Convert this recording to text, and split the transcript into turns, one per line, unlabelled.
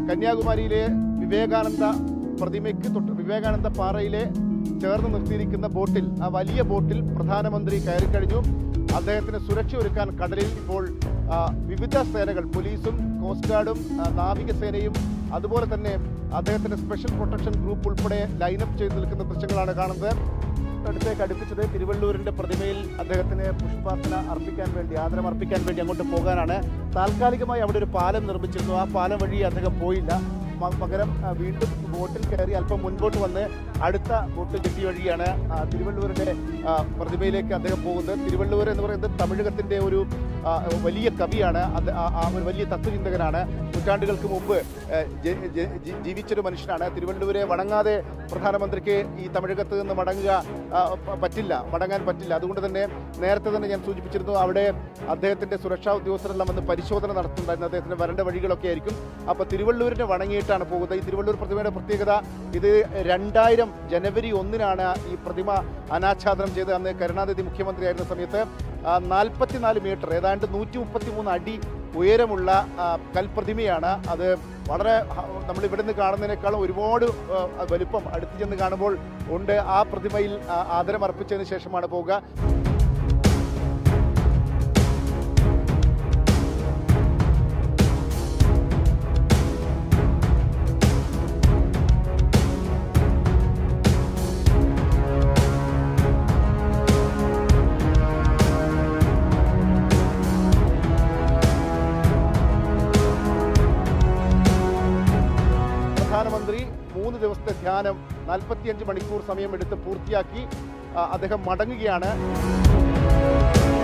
കന്യാകുമാരിയിലെ വിവേകാനന്ദ പ്രതിമയ്ക്ക് തൊട്ട് വിവേകാനന്ദ പാറയിലെ ചേർന്ന് നിർത്തിയിരിക്കുന്ന ബോട്ടിൽ ആ വലിയ ബോട്ടിൽ പ്രധാനമന്ത്രി കയറിക്കഴിഞ്ഞു അദ്ദേഹത്തിന് സുരക്ഷ ഒരുക്കാൻ കടലിൽ ഇപ്പോൾ ആ, വിവിധ സേനകൾ പോലീസും കോസ്റ്റ് ഗാർഡും ആ, നാവികസേനയും അതുപോലെ തന്നെ അദ്ദേഹത്തിന്റെ സ്പെഷ്യൽ പ്രൊട്ടക്ഷൻ ഗ്രൂപ്പ് ഉൾപ്പെടെ ലൈനപ്പ് ചെയ്ത് നിൽക്കുന്ന ദൃശ്യങ്ങളാണ് കാണുന്നത് അടുത്തേക്ക് അടുപ്പിച്ചത് തിരുവള്ളൂരിന്റെ പ്രതിമയിൽ അദ്ദേഹത്തിന് പുഷ്പാർച്ചന അർപ്പിക്കാൻ വേണ്ടി ആദരം അർപ്പിക്കാൻ വേണ്ടി അങ്ങോട്ട് പോകാനാണ് താൽക്കാലികമായി അവിടെ ഒരു പാലം നിർമ്മിച്ചിരുന്നു ആ പാലം വഴി അദ്ദേഹം പോയില്ല മ- പകരം ആ, വീണ്ടും ബോട്ടിൽ കയറി അല്പം മുൻപോട്ട് വന്ന് അടുത്ത ബോട്ട് ജെട്ടി വഴിയാണ് ആ, തിരുവള്ളൂരിന്റെ ആ, പ്രതിമയിലേക്ക് അദ്ദേഹം പോകുന്നത് തിരുവള്ളൂർ എന്ന് പറയുന്നത് തമിഴകത്തിന്റെ ഒരു ആ, വലിയ കവിയാണ് അത് ആ- ആ ഒരു വലിയ തത്വചിന്തകനാണ് നൂറ്റാണ്ടുകൾക്ക് മുമ്പ് ഏ, ജ- ജ- ജി- ജീവിച്ചൊരു മനുഷ്യനാണ് തിരുവള്ളൂരെ വണങ്ങാതെ പ്രധാനമന്ത്രിക്ക് ഈ തമിഴകത്ത് നിന്ന് മടങ്ങുക ആ, പ- പറ്റില്ല മടങ്ങാൻ പറ്റില്ല അതുകൊണ്ട് തന്നെ നേരത്തെ തന്നെ ഞാൻ സൂചിപ്പിച്ചിരുന്നു അവിടെ അദ്ദേഹത്തിന്റെ സുരക്ഷാ ഉദ്യോഗസ്ഥരെല്ലാം വന്ന് പരിശോധന നടത്തുന്നുണ്ടായിരുന്നു അദ്ദേഹത്തിന്റെ വരണ്ട വഴികളൊക്കെ ആയിരിക്കും അപ്പോൾ തിരുവള്ളൂരിനെ വണങ്ങിയിട്ടാണ് പോകുന്നത് ഈ തിരുവള്ളൂർ പ്രതിമയുടെ പ്രത്യേകത ഇത് രണ്ടായിരം ജനുവരി ഒന്നിനാണ് ഈ പ്രതിമ അനാച്ഛാദനം ചെയ്ത് അന്ന് കരുണാനിധി മുഖ്യമന്ത്രിയായിരുന്ന സമയത്ത് നാൽപ്പത്തിനാല് മീറ്റർ ഏതാണ്ട് നൂറ്റി മുപ്പത്തി മൂന്ന് അടി ഉയരമുള്ള ആ, കൽപ്രതിമയാണ് അത് വളരെ ഹ- നമ്മൾ ഇവിടെ നിന്ന് കാണുന്നതിനേക്കാളും ഒരുപാട് ആ, വലുപ്പം അടുത്ത് ചെന്ന് കാണുമ്പോൾ ഉണ്ട് ആ പ്രതിമയിൽ ആ, ആദരം അർപ്പിച്ചതിന് ശേഷമാണ് പോവുക പ്രധാനമന്ത്രി മൂന്ന് ദിവസത്തെ ധ്യാനം നാൽപ്പത്തിയഞ്ച് മണിക്കൂർ സമയമെടുത്ത് പൂർത്തിയാക്കി ആ, അദ്ദേഹം മടങ്ങുകയാണ്